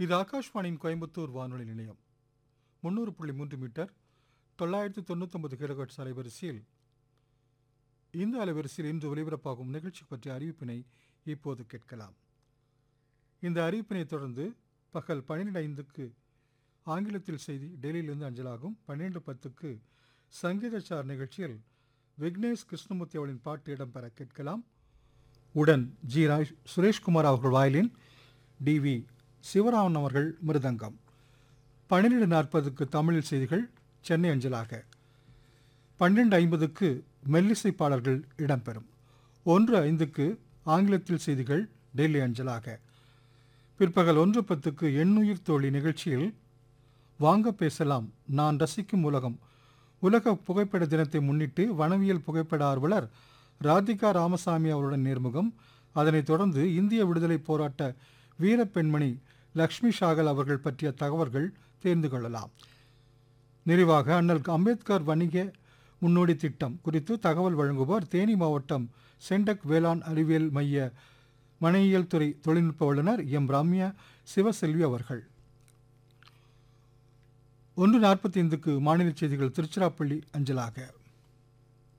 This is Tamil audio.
இது ஆகாஷ்வாணியின் கோயம்புத்தூர் வானொலி நிலையம் முந்நூறு புள்ளி மூன்று மீட்டர் தொள்ளாயிரத்து தொண்ணூத்தொன்பது கிலோஹெர்ட்ஸ் அலைவரிசையில் இந்த அலைவரிசையில் இன்று ஒலிபரப்பாகும் நிகழ்ச்சி பற்றிய அறிவிப்பினை இப்போது கேட்கலாம் இந்த அறிவிப்பினை தொடர்ந்து பகல் பன்னிரெண்டு ஐந்துக்கு ஆங்கிலத்தில் செய்தி டெல்லியிலிருந்து அஞ்சலாகும் பன்னிரெண்டு பத்துக்கு சங்கீதச்சார் நிகழ்ச்சியில் விக்னேஷ் கிருஷ்ணமூர்த்தி அவர்களின் பாட்டு இடம்பெற கேட்கலாம் உடன் ஜி ராய் சுரேஷ்குமார் அவர்கள் வாயிலின் டி வி சிவராமன் அவர்கள் மிருதங்கம் பன்னிரெண்டு நாற்பதுக்கு தமிழில் செய்திகள் சென்னை அஞ்சலாக பன்னிரெண்டு ஐம்பதுக்கு மெல்லிசை பாடல்கள் இடம்பெறும் ஒன்று ஐந்துக்கு ஆங்கிலத்தில் செய்திகள் டெல்லி அஞ்சலாக பிற்பகல் ஒன்று பத்துக்கு எண்ணுயிர் தோழி நிகழ்ச்சியில் வாங்க பேசலாம் நான் ரசிக்கும் உலகம் உலக புகைப்பட தினத்தை முன்னிட்டு வனவியல் புகைப்பட ஆர்வலர் ராதிகா ராமசாமி அவருடன் நேர்முகம் அதனைத் தொடர்ந்து இந்திய விடுதலை போராட்ட வீரப்பெண்மணி லக்ஷ்மி சாகல் அவர்கள் பற்றிய தகவல்கள் தெரிந்து கொள்ளலாம் நிறைவாக அண்ணல் அம்பேத்கர் வணிக முன்னோடி திட்டம் குறித்து தகவல் வழங்குவார் தேனி மாவட்டம் சென்டக் வேளாண் அறிவியல் மைய மனையியல் துறை தொழில்நுட்ப வல்லுநர் எம் ரம்யா சிவசெல்வி அவர்கள் ஒன்று நாற்பத்தி ஐந்துக்கு மாநில செய்திகள் திருச்சிராப்பள்ளி அஞ்சலாக